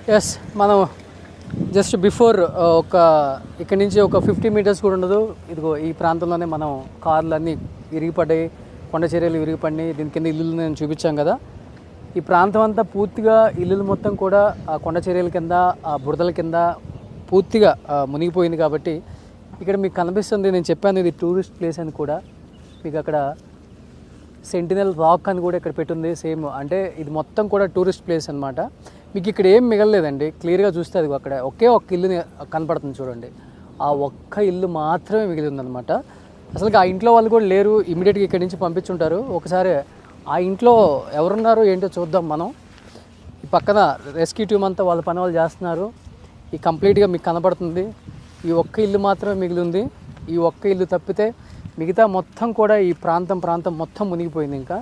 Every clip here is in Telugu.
ఎస్ మనం జస్ట్ బిఫోర్ ఒక ఇక్కడి నుంచి ఒక ఫిఫ్టీ మీటర్స్ కూడా ఉండదు ఇదిగో ఈ ప్రాంతంలోనే మనం కార్లు అన్నీ విరిగిపడ్డాయి కొండ చర్యలు విరిగిపడినాయి దీని కింద ఇల్లులు నేను చూపించాం కదా ఈ ప్రాంతం అంతా పూర్తిగా ఇల్లులు మొత్తం కూడా ఆ కొండ చర్యల కింద ఆ బురదల కింద పూర్తిగా ఆ, మునిగిపోయింది కాబట్టి ఇక్కడ మీకు కనిపిస్తుంది నేను చెప్పాను ఇది టూరిస్ట్ ప్లేస్ అని కూడా మీకు అక్కడ సెంటినల్ రాక్ అని కూడా ఇక్కడ పెట్టుంది సేమ్ అంటే ఇది మొత్తం కూడా టూరిస్ట్ ప్లేస్ అన్నమాట మీకు ఇక్కడ ఏం మిగలలేదండి క్లియర్గా చూస్తే అది అక్కడ ఒకే ఒక్క ఇల్లు కనపడుతుంది చూడండి ఆ ఒక్క ఇల్లు మాత్రమే మిగిలి ఉందన్నమాట అసలు ఆ ఇంట్లో వాళ్ళు కూడా లేరు ఇమీడియట్గా ఇక్కడి నుంచి పంపించుంటారు ఒకసారి ఆ ఇంట్లో ఎవరున్నారో ఏంటో చూద్దాం మనం ఈ పక్కన రెస్క్యూ టీమ్ అంతా వాళ్ళ పని వాళ్ళు చేస్తున్నారు ఈ కంప్లీట్గా మీకు కనపడుతుంది ఈ ఒక్క ఇల్లు మాత్రమే మిగిలి ఉంది ఈ ఒక్క ఇల్లు తప్పితే మిగతా మొత్తం కూడా ఈ ప్రాంతం ప్రాంతం మొత్తం మునిగిపోయింది ఇంకా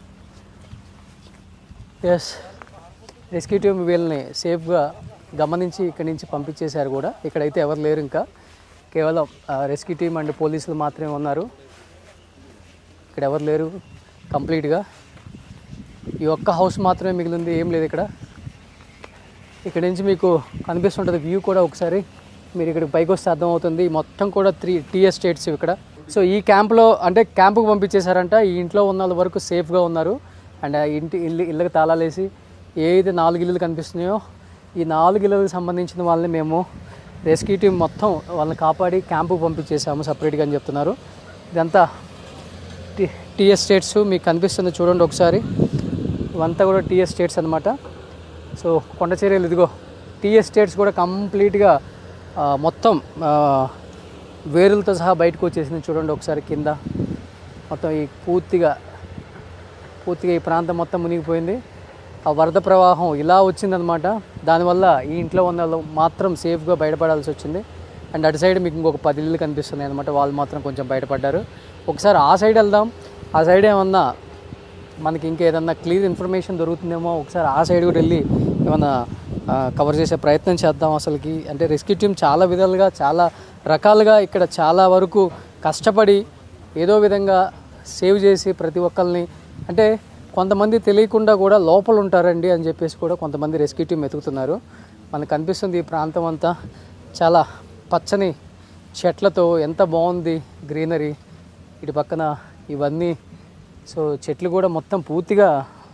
ఎస్ రెస్క్యూ టీమ్ వీళ్ళని సేఫ్గా గమనించి ఇక్కడి నుంచి పంపించేశారు కూడా ఇక్కడైతే ఎవరు లేరు ఇంకా కేవలం రెస్క్యూ టీమ్ అండ్ పోలీసులు మాత్రమే ఉన్నారు ఇక్కడ ఎవరు లేరు కంప్లీట్గా ఈ ఒక్క హౌస్ మాత్రమే మిగిలింది ఏం లేదు ఇక్కడ ఇక్కడ నుంచి మీకు కనిపిస్తుంటుంది వ్యూ కూడా ఒకసారి మీరు ఇక్కడ పైకి వస్తే అర్థమవుతుంది ఈ మొత్తం కూడా త్రీ టీ ఎస్టేట్స్ ఇక్కడ సో ఈ క్యాంప్లో అంటే క్యాంపుకు పంపించేశారంట ఈ ఇంట్లో ఉన్న వాళ్ళ వరకు సేఫ్గా ఉన్నారు అండ్ ఆ ఇంటి ఇల్లు ఇళ్ళకి తాళాలు వేసి ఏదైతే నాలుగు ఇల్లులు కనిపిస్తున్నాయో ఈ నాలుగు ఇళ్ళకి సంబంధించిన వాళ్ళని మేము రెస్క్యూ టీం మొత్తం వాళ్ళని కాపాడి క్యాంపుకు పంపించేసాము సపరేట్గా అని చెప్తున్నారు ఇదంతా టీ టీ ఎస్టేట్స్ మీకు కనిపిస్తుంది చూడండి ఒకసారి ఇవంతా కూడా టీ ఎస్టేట్స్ అనమాట సో కొండ చర్యలు ఇదిగో టీ ఎస్టేట్స్ కూడా కంప్లీట్గా ఆ, మొత్తం ఆ, వేరులతో సహా బయటకు వచ్చేసింది చూడండి ఒకసారి కింద మొత్తం ఈ పూర్తిగా పూర్తిగా ఈ ప్రాంతం మొత్తం మునిగిపోయింది ఆ వరద ప్రవాహం ఇలా వచ్చిందనమాట దానివల్ల ఈ ఇంట్లో ఉన్న వాళ్ళు మాత్రం సేఫ్గా బయటపడాల్సి వచ్చింది అండ్ అటు సైడ్ మీకు ఇంకొక పది ఇల్లు కనిపిస్తున్నాయి అనమాట వాళ్ళు మాత్రం కొంచెం బయటపడ్డారు ఒకసారి ఆ సైడ్ వెళ్దాం ఆ సైడ్ ఏమన్నా మనకి ఇంకేదన్నా క్లియర్ ఇన్ఫర్మేషన్ దొరుకుతుందేమో ఒకసారి ఆ సైడ్ కూడా వెళ్ళి ఏమన్నా కవర్ చేసే ప్రయత్నం చేద్దాం అసలుకి అంటే రెస్క్యూ టీమ్ చాలా విధాలుగా చాలా రకాలుగా ఇక్కడ చాలా వరకు కష్టపడి ఏదో విధంగా సేవ్ చేసి ప్రతి ఒక్కరిని అంటే కొంతమంది తెలియకుండా కూడా లోపల ఉంటారండి అని చెప్పేసి కూడా కొంతమంది రెస్క్యూ టీం వెతుకుతున్నారు మనకు కనిపిస్తుంది ఈ ప్రాంతం అంతా చాలా పచ్చని చెట్లతో ఎంత బాగుంది గ్రీనరీ ఇటు పక్కన ఇవన్నీ సో చెట్లు కూడా మొత్తం పూర్తిగా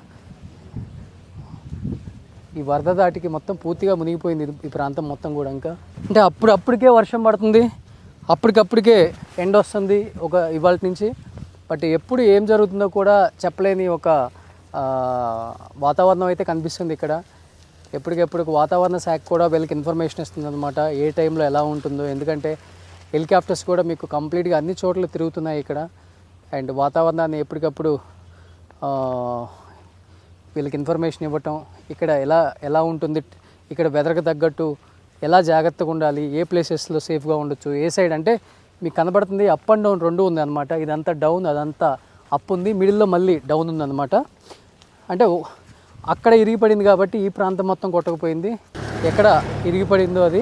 ఈ వరద దాటికి మొత్తం పూర్తిగా మునిగిపోయింది ఇది- ఈ ప్రాంతం మొత్తం కూడా ఇంకా అంటే అప్పుడు అప్పటికే వర్షం పడుతుంది అప్పటికప్పటికే ఎండ వస్తుంది ఒక ఇవాళ నుంచి బట్ ఎప్పుడు ఏం జరుగుతుందో కూడా చెప్పలేని ఒక ఆ, వాతావరణం అయితే కనిపిస్తుంది ఇక్కడ ఎప్పటికెప్పుడు వాతావరణ శాఖ కూడా వీళ్ళకి ఇన్ఫర్మేషన్ ఇస్తుంది అనమాట ఏ టైంలో ఎలా ఉంటుందో ఎందుకంటే హెలికాప్టర్స్ కూడా మీకు కంప్లీట్గా అన్ని చోట్ల తిరుగుతున్నాయి ఇక్కడ అండ్ వాతావరణాన్ని ఎప్పటికప్పుడు ఆ, వీళ్ళకి ఇన్ఫర్మేషన్ ఇవ్వటం ఇక్కడ ఎలా ఎలా ఉంటుంది ఇక్కడ వెదర్కి తగ్గట్టు ఎలా జాగ్రత్తగా ఉండాలి ఏ ప్లేసెస్లో సేఫ్గా ఉండొచ్చు ఏ సైడ్ అంటే మీకు కనబడుతుంది అప్ అండ్ డౌన్ రెండు ఉంది అనమాట ఇదంతా డౌన్ అదంతా అప్ ఉంది మిడిల్లో మళ్ళీ డౌన్ ఉంది అనమాట అంటే ఓ- అక్కడ ఇరిగిపడింది కాబట్టి ఈ ప్రాంతం మొత్తం కొట్టకపోయింది ఎక్కడ ఇరిగిపడిందో అది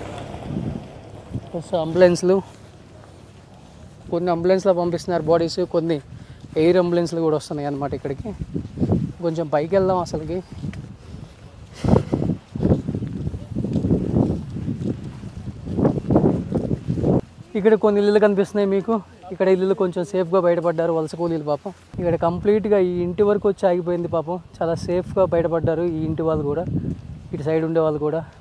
అంబులెన్స్లు కొన్ని అంబులెన్స్లో పంపిస్తున్నారు బాడీస్ కొన్ని ఎయిర్ అంబులెన్స్లు కూడా వస్తున్నాయి అన్నమాట ఇక్కడికి కొంచెం పైకి వెళ్దాం అసలుకి ఇక్కడ కొన్ని ఇల్లులు కనిపిస్తున్నాయి మీకు ఇక్కడ ఇల్లులు కొంచెం సేఫ్గా బయటపడ్డారు వలస కూలీలు పాపం ఇక్కడ కంప్లీట్గా ఈ ఇంటి వరకు వచ్చి ఆగిపోయింది పాపం చాలా సేఫ్గా బయటపడ్డారు ఈ ఇంటి వాళ్ళు కూడా ఇటు సైడ్ ఉండే వాళ్ళు కూడా